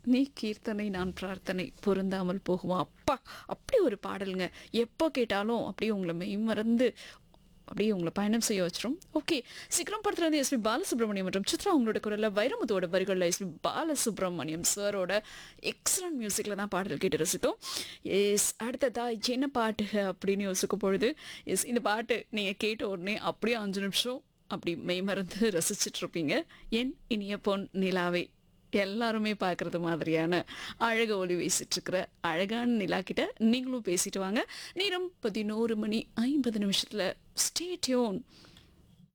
நீ கீர்த்தனை நான் பிரார்த்தனை பொருந்தாமல் போகுமா அப்பா அப்படி ஒரு பாடலுங்க எப்போ கேட்டாலும் அப்படியே உங்களை மெய் மறந்து அப்படியே உங்களை பயணம் செய்ய வச்சிரும் ஓகே சீக்கிரம் படத்துல இருந்து எஸ்பி பாலசுப்ரமணியம் மற்றும் சித்ரா உங்களோட குரல்ல வைரமுத்தோட வரிகளில் எஸ்பி பாலசுப்ரமணியம் சாரோட எக்ஸலன்ட் மியூசிக்கில் தான் பாடல் கேட்டு ரசித்தோம் எஸ் அடுத்ததா என்ன பாட்டு அப்படின்னு யோசிக்கும் பொழுது எஸ் இந்த பாட்டு நீங்கள் கேட்ட உடனே அப்படியே அஞ்சு நிமிஷம் அப்படி மெய்மறந்து ரசிச்சிட்டு இருப்பீங்க என் இனிய பொன் நிலாவே எல்லாருமே பார்க்குறது மாதிரியான அழக ஒளி வீசிட்டு இருக்கிற அழகான நிலா கிட்ட நீங்களும் பேசிட்டு வாங்க நேரம் பதினோரு மணி ஐம்பது நிமிஷத்தில் ஸ்டே டியூன்